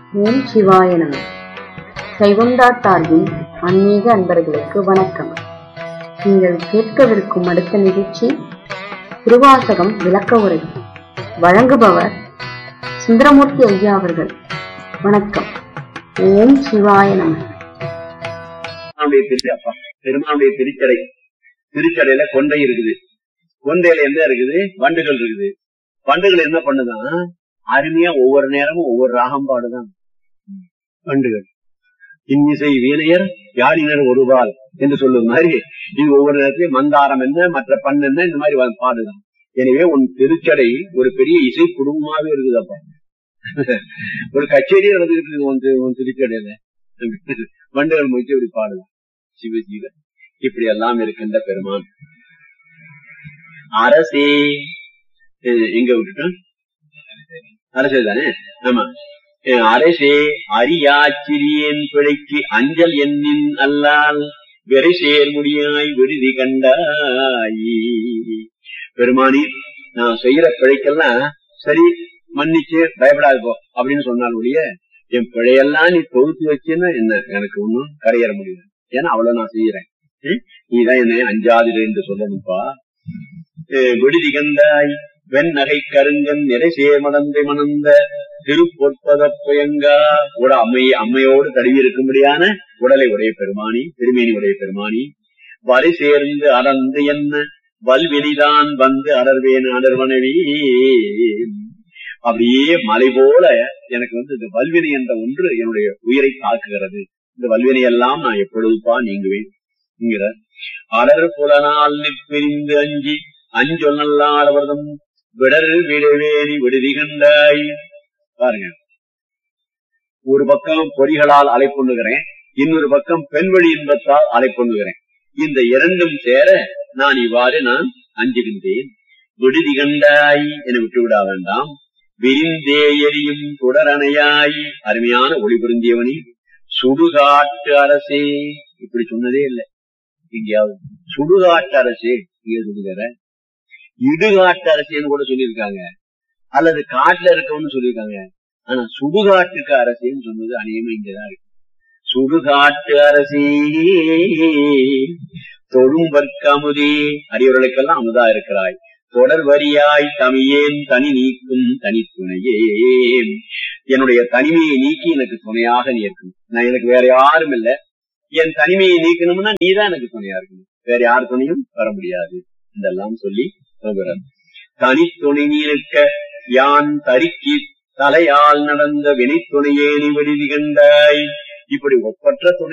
ஓம் சிவாய நம சைவம்டா சார்பின் ஆன்மீக அன்பர்களுக்கு வணக்கம் நீங்கள் கேட்கவிருக்கும் அடுத்த நிகழ்ச்சி திருவாசகம் விளக்க உரை வழங்குபவர் சுந்தரமூர்த்தி ஐயா அவர்கள் வணக்கம் ஓம் சிவாய நம பெருமானுடைய திரு அப்பா பெருமானுடைய திருச்சடை திருச்சடையில கொண்டை இருக்குது கொண்டையில என்ன இருக்குது வண்டுகள் இருக்குது வண்டுகள் என்ன பண்ணுதான் அருமையா ஒவ்வொரு நேரமும் ஒவ்வொரு ராகம் பாடுதான் வண்டுகள் இன்னிசை வீணையர் யாழினர் ஒருவாள் என்று சொல்லும் மாதிரி இது ஒவ்வொரு நேரத்திலையும் மந்தாரம் என்ன மற்ற பண் என்ன இந்த மாதிரி வ- பாடுதான் எனவே உன் திருச்சடை ஒரு பெரிய இசை குடும்பமாவே இருக்குதப்பா ஒரு கச்சேரி நடந்துகிட்டு இருக்கு உன் தி- உன் திருச்சடையில வண்டுகள் முடிச்சு இப்படி பாடுதான் சிவ சிவ இப்படி எல்லாம் இருக்கின்ற பெருமான் அரசே அஹ் எங்க விட்டுட்டோம் அரசே தானே ஆமா அஹ் அரசே அரியாச்சிரியன் பிழைக்கு அஞ்சல் எண்ணின் அல்லால் வெறை சேர் முடியாய் விடுதி கண்டாயி பெருமானி நான் செய்யற பிழைக்கெல்லாம் சரி மன்னிச்சு பயப்படாது போ அப்படின்னு சொன்னால் ஒழிய என் பிழையெல்லாம் நீ தொகுத்து வச்சுன்னா என்ன எனக்கு ஒண்ணும் கரையேற முடியாது ஏன்னா அவ்வளவு நான் செய்யறேன் ம்? நீதான் என்னை அஞ்சாதிரு என்று சொல்லணும்ப்பா அஹ் விடுதி கந்தாய் வெண் நகை கருங்கன் நிறை சேர்மடந்தை மணந்த திருப்பொற்பத புயங்கா கூட அம்மை அம்மையோடு தடவி இருக்கும்படியான உடலை உடைய பெருமானி திருமேனி உடைய பெருமானி வரை சேர்ந்து அடர்ந்து என்ன வல்வெளிதான் வந்து அடர்வேன் அடர்வனவி அப்படியே மலை போல எனக்கு வந்து இந்த வல்வினை என்ற ஒன்று என்னுடைய உயிரை தாக்குகிறது இந்த வல்வினை எல்லாம் நான் எப்பொழுதுப்பா நீங்குவேன் என்கிற அடர் புலனால் நிற்பிரிந்து அஞ்சி அஞ்சொல் நல்லாடவர்தம் விடர் விடவேணி விடுதி கண்டாய் பாருங்க ஒரு பக்கம் பொறிகளால் அலைப்பொண்ணுகிறேன் இன்னொரு பக்கம் பெண்வழி இன்பத்தால் அலைப்பொண்ணுகிறேன் இந்த இரண்டும் சேர நான் இவ்வாறு நான் அஞ்சுகின்றேன் விடுதி கண்டாய் என விட்டு விட வேண்டாம் விரிந்தே எரியும் தொடரணையாய் அருமையான ஒளி புரிந்தியவனி சுடுகாட்டு அரசே இப்படி சொன்னதே இல்லை எங்கேயாவது சுடுகாட்டு அரசே இங்கே சொல்லுகிற இடுகாட்டு அரசேன்னு கூட சொல்லியிருக்காங்க அல்லது காட்டுல இருக்கவன்னு சொல்லியிருக்காங்க ஆனா சுடுகாட்டுக்கு அரசேன்னு சொன்னது அநேகமா இங்கதான் இருக்கு சுடுகாட்டு அரசே தொழும்பற்கமுதே அடியவர்களுக்கெல்லாம் அமுதா இருக்கிறாய் தொடர் வரியாய் தமியேன் தனி நீக்கும் தனித்துணையே என்னுடைய தனிமையை நீக்கி எனக்கு துணையாக நீ இருக்கணும் நான் எனக்கு வேற யாரும் இல்ல என் தனிமையை நீக்கணும்னா நீதான் எனக்கு துணையா இருக்கணும் வேற யார் துணையும் வர முடியாது இதெல்லாம் சொல்லி சொல்கிறார் தனித்துணை நீருக்க யான் தரிக்கி தலையால் நடந்த வினைத்துணையே நீ விடுதி கண்டாய் இப்படி ஒப்பற்ற துணை